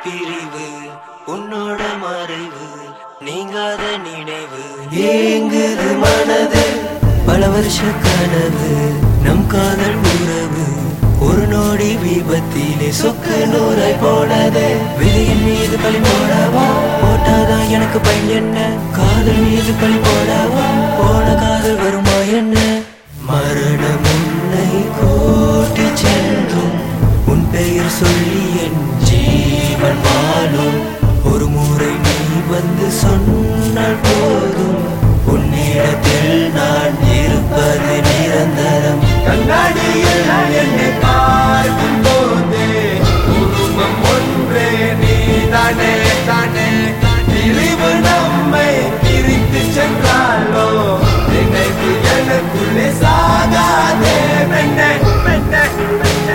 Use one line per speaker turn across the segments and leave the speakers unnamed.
பிரிவு உன்னோட மறைவு நீங்காத நினைவு ஏங்குது மனது பல வருஷ கனவு நம் காதல் உறவு ஒரு நொடி விபத்திலே சொக்கு நூறாய் போனது விதியின் மீது பழி போடவா போட்டாதான் எனக்கு பயன் என்ன காதல் மீது பழி போடவா போன காதல் வருமா என்ன மரணம் உன்னை கூட்டி சென்றும் உன் பெயர் சொல்லி என் ஜீவன் வாழும் ஒரு முறை நீ வந்து சொன்னால் போதும் உன்னிடத்தில் நான் இருப்பது நிரந்தரம்
கண்ணாடியில் என்னை பார்க்கும் போது உருவம் ஒன்றே நீ தானே தானே பிரிவு நம்மை பிரித்து சென்றாலோ நினைவு எனக்குள்ளே சாகாதே மென்ன மென்ன மென்ன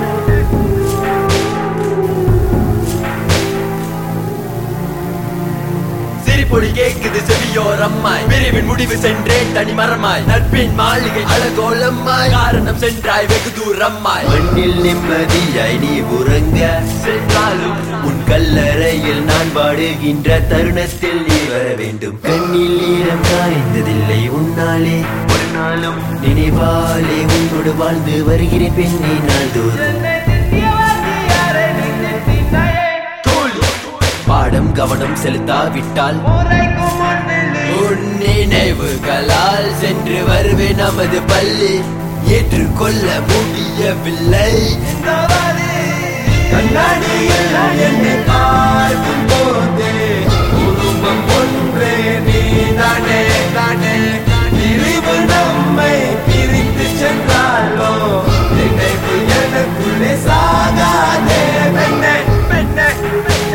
சிரிப்பொலி கேக்குது செவியோரம்மாய் பிரிவின் முடிவு சென்றேன் தனி மரமாய் நட்பின் மாளிகை அழகோலம்மாய் காரணம் சென்றாய் வெகு தூரம்மாய்
மண்ணில் நிம்மதியாய் நீ உறங்க
சென்றாலும்
உன் கல்லறையில் நான் வாடுகின்ற தருணத்தில் நீ வர வேண்டும் கண்ணில் ஈரம் காய்ந்ததில்லை உன்னாலே ஒரு நாளும் நினைவாலே உன்னோடு வாழ்ந்து வருகிறேன் பெண்ணை நாள் தோறும்
தோழி
பாடம் கவனம் செலுத்தாவிட்டால்
உன் நினைவுகளால் சென்று வருவேன் நமது பள்ளி ஏற்றுக்கொள்ள முடியவில்லை கண்ணாடியில் என்னை பார்க்கும் போது உருவம் ஒன்றே நீ தானே தானே பிரிவு நம்மை பிரித்து சென்றாலோ நினைவு எனக்குள்ளே சாகாதே மென்ன மென்ன மென்ன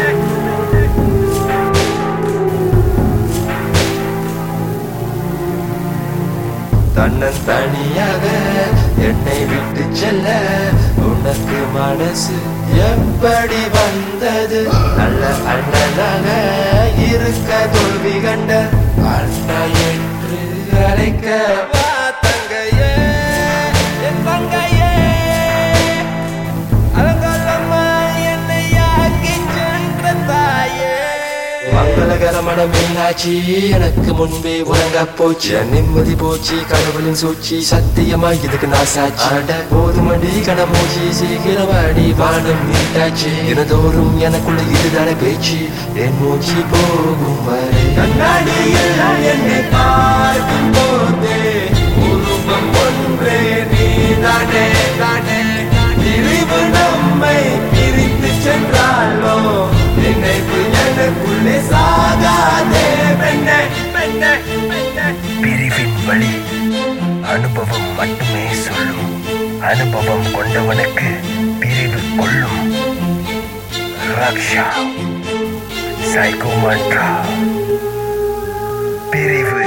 தன்னன் தனியாக என்னை விட்டு செல்ல உனக்கு மனசு எப்படி வந்தது நல்ல அண்ணனாக இருக்க தோல்வி கண்ட அண்ணா என்று அழைக்க வா தங்கையே என் தங்கையே அலங்கோலமா என்னை ஆக்கி சென்ற தாயே மங்களகரமான மீனாட்சி எனக்கு முன்பே உறங்க போச்சு என் நிம்மதி போச்சு கடவுளின் சூழ்ச்சி சத்தியமா இதுக்கு நான் சாட்சி அட போதுமடி கணமூச்சி சீக்கிரமாடி வானம் மீட்டாச்சு தினதோறும் எனக்குள்ள இதுதானே பேச்சு என் மூச்சு போகும் வரை கண்ணாடியில் என்னை பார்க்கும் போதே உருவம் ஒன்றே நீ தானே தானே பிரிவு நம்மை பிரித்து சென்றாலோ நினைவு எனக்குள்ளே சாகாதே மென்ன மென்ன மென்ன
பிரிவின் வழி அனுபவம் மட்டுமே சொல்லும் அனுபவம் கொண்டவனுக்கு பிரிவு கொள்ளும் ரக்ஷா சைகோமன்ட்ரா பிரிவு